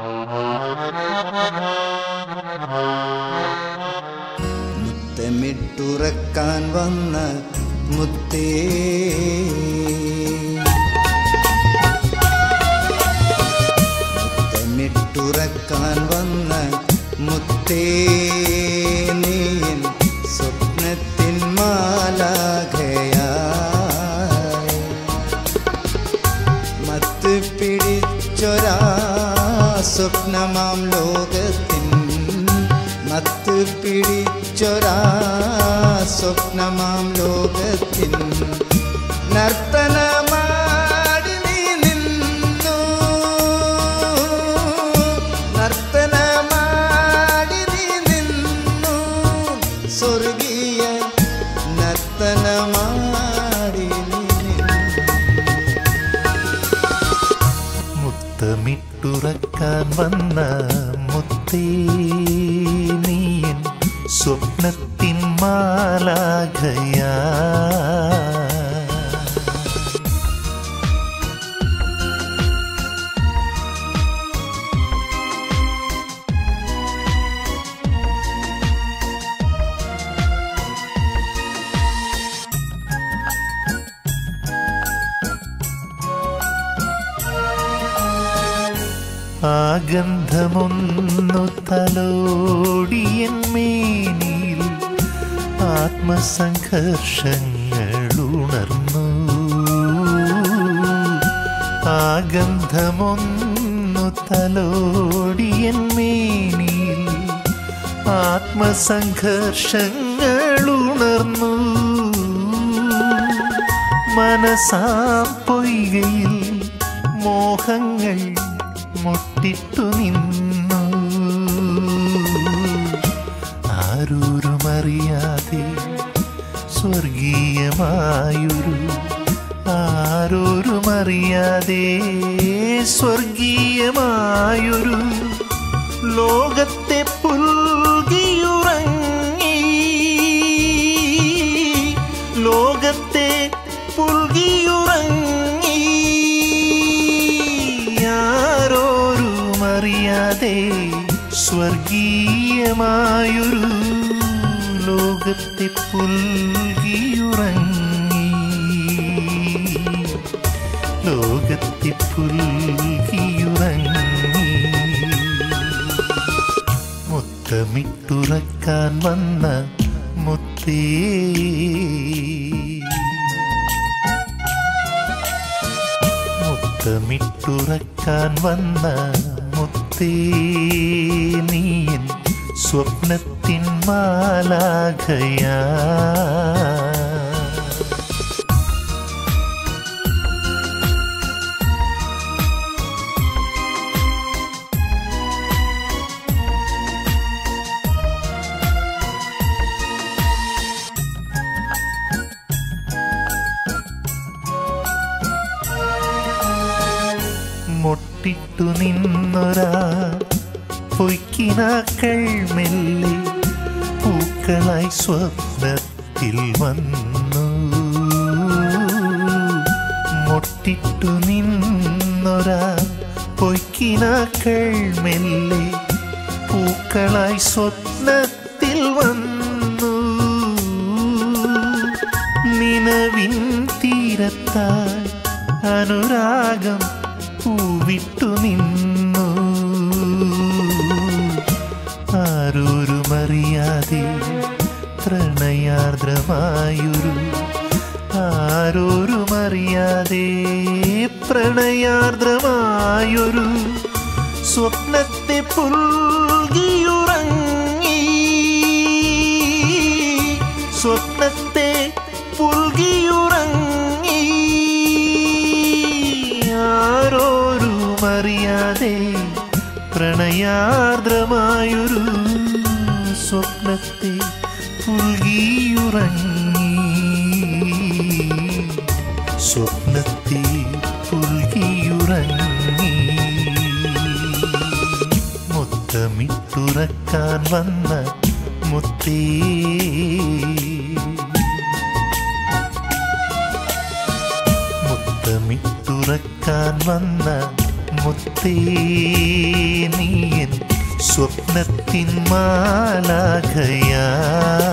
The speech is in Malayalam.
മുത്തമിട്ടുറക്കാൻ വന്ന മുത്തേ മുത്തമിട്ടുറക്കാൻ വന്ന മുത്തേ നീയൻ സ്വപ്നത്തിൻ മാലാഖയായി മത്ത് പിടിച്ചൊരാ സ്വപ്നമാം ലോകത്തിൻ മത്ത് പിടിച്ചൊരാ സ്വപ്നമാം ലോകത്തിൻ നർത്തനമാടി നീ നിന്നു നർത്തനമാടി നീ നിന്നു സ്വർഗീയ നർത്തനമാടി നീ നിന്നു മുത്തമിട്ടുറക്കാൻ വന്ന മുത്തേ നീയൻ സ്വപ്നത്തിൻ മാലാഖയാ ആ ഗന്ധമൊന്നു തലോടിയൻ മേനിൽ ആത്മസംഘർഷങ്ങൾ ഉണർന്നു ആ ഗന്ധമൊന്നു തലോടിയൻ മേനിൽ ആത്മസംഘർഷങ്ങൾ ഉണർന്നു മനസാം പൊയ്കയിൽ മോഹങ്ങൾ മുട്ടിട്ടു നിന്നു ആരോരുമറിയാതെ സ്വർഗീയമായൊരു ആരോരുമറിയാതെ സ്വർഗീയമായൊരു ലോകത്തെ പുൽകിയുറങ്ങി ലോകത്തെ പുൽകിയുറങ്ങി ആരോരുമറിയാതെ സ്വർഗീയമായൊരു ലോകത്തെ പുൽകിയുറങ്ങി ലോകത്തെ പുൽകിയുറങ്ങി മുത്തമിട്ടുറക്കാൻ വന്ന മുത്തേ മുത്തമിട്ടുറക്കാൻ വന്ന മുത്തേ നീയൻ സ്വപ്നത്തിൻ മാലാഖയാ മൊട്ടിട്ടു നിന്നൊരാ പൊയ്ക്കിനാക്കൾ മെല്ലെ പൂക്കളായി സ്വപ്നത്തിൽ വന്നു മൊട്ടിട്ടു നിന്നൊരാ പൊയ്ക്കിനാക്കൾ മെല്ലെ പൂക്കളായി സ്വപ്നത്തിൽ വന്നു നിലവിൻ തീരത്തായി അനുരാഗം പൂവിട്ടു നിന്നു ആരോരുമറിയാതെ പ്രണയാർദ്രമായൊരു ആരോരുമറിയാതെ പ്രണയാർദ്രമായൊരു സ്വപ്നത്തെ പുൽകിയുറങ്ങി സ്വപ്നത്തെ പുൽകിയുറങ്ങി ആരോരുമറിയാതെ പ്രണയാർദ്രമായൊരു സ്വപ്നത്തെ പുൽകിയുറങ്ങി സ്വപ്നത്തെ പുൽകിയുറങ്ങി മുത്തമിട്ടുറക്കാൻ വന്ന മുത്തേ മുത്തമിട്ടുറക്കാൻ വന്ന മുത്തേ നീയൻ സ്വപ്നത്തിൻ മാലാഖയാ